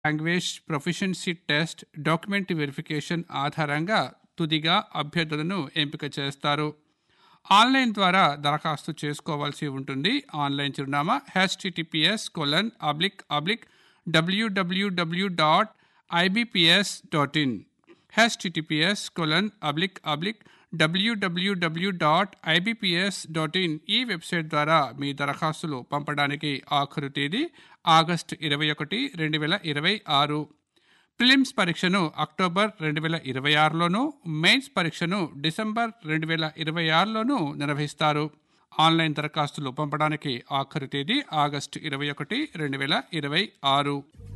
language proficiency test document verification ఆధారంగా తుదిగా అభ్యర్థులను ఎంపిక చేస్తారు ఆన్లైన్ ద్వారా దరఖాస్తు చేసుకోవాల్సి ఉంటుంది ఆన్లైన్ చిరునామా HTTPS colon oblique oblique WWW dot IBPS dot in HTTPS colon oblique oblique WWW dot IBPS dot in ఈ వెబ్సైట్ ద్వారా మీ దరఖాస్తులు పంపడానికి ఆఖరు తేదీ ఆగస్టు ఇరవై ఒకటి రెండు వేల ఇరవై ఆరు ప్రిలిమ్స్ పరీక్షను అక్టోబర్ రెండు వేల ఇరవై ఆరులోను మెయిన్స్ పరీక్షను డిసెంబర్ రెండు వేల ఇరవై ఆరులోను నిర్వహిస్తారు ఆన్లైన్ దరఖాస్తులు పంపడానికి ఆఖరు తేదీ ఆగస్టు ఇరవై ఒకటి రెండు వేల ఇరవై ఆరు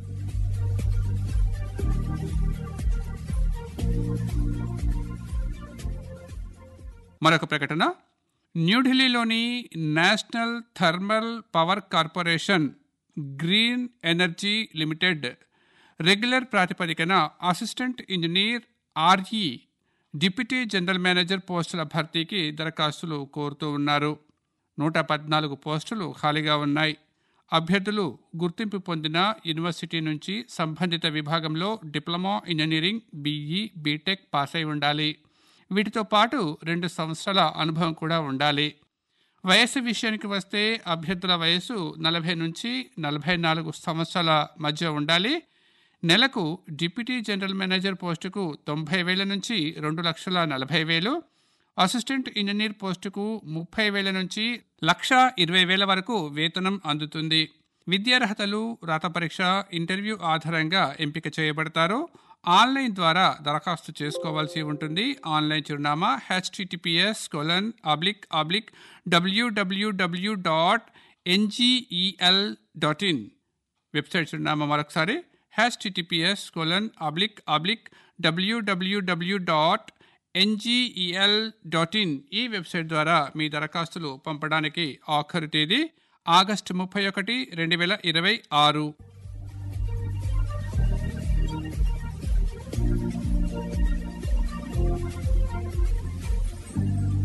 మరొక ప్రకటన న్యూఢిల్లీలోని national thermal power corporation green energy limited regular ప్రాతిపదికన assistant engineer RE deputy general manager పోస్టుల భర్తీకి దరఖాస్తులు కోరుతూ ఉన్నారు నూట పద్నాలుగు పోస్టులు ఖాళీగా ఉన్నాయి అభ్యర్థులు గుర్తింపు పొందిన యూనివర్సిటీ నుంచి సంబంధిత విభాగంలో diploma engineering BE B Tech pass అయి ఉండాలి వీటితో పాటు రెండు సంవత్సరాల అనుభవం కూడా ఉండాలి వయస్సు విషయానికి వస్తే అభ్యర్థుల వయసు నలభై నుంచి నలభై నాలుగు సంవత్సరాల మధ్య ఉండాలి నెలకు డిప్యూటీ జనరల్ మేనేజర్ పోస్టుకు తొంభై వేల నుంచి రెండు లక్షల నలభై వేలు అసిస్టెంట్ ఇంజనీర్ పోస్టుకు ముప్పై వేల నుంచి లక్ష ఇరవై వేల వరకు వేతనం అందుతుంది విద్యార్హతలు రాత పరీక్ష ఇంటర్వ్యూ ఆధారంగా ఎంపిక చేయబడతారు ఆన్లైన్ ద్వారా దరఖాస్తు చేసుకోవాల్సి ఉంటుంది ఆన్లైన్ చిరునామా HTTPS colon oblique oblique WWW dot NGEL dot in website చిరునామా మరొకసారి HTTPS colon oblique oblique WWW dot NGEL dot in ఈ వెబ్సైట్ ద్వారా మీ దరఖాస్తులు పంపడానికి ఆఖరు తేదీ ఆగస్టు ముప్పై ఒకటి రెండు వేల ఇరవై ఆరు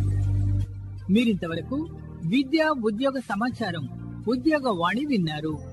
మీరింతవరకు విద్య ఉద్యోగ సమాచారం ఉద్యోగ వాణి విన్నారు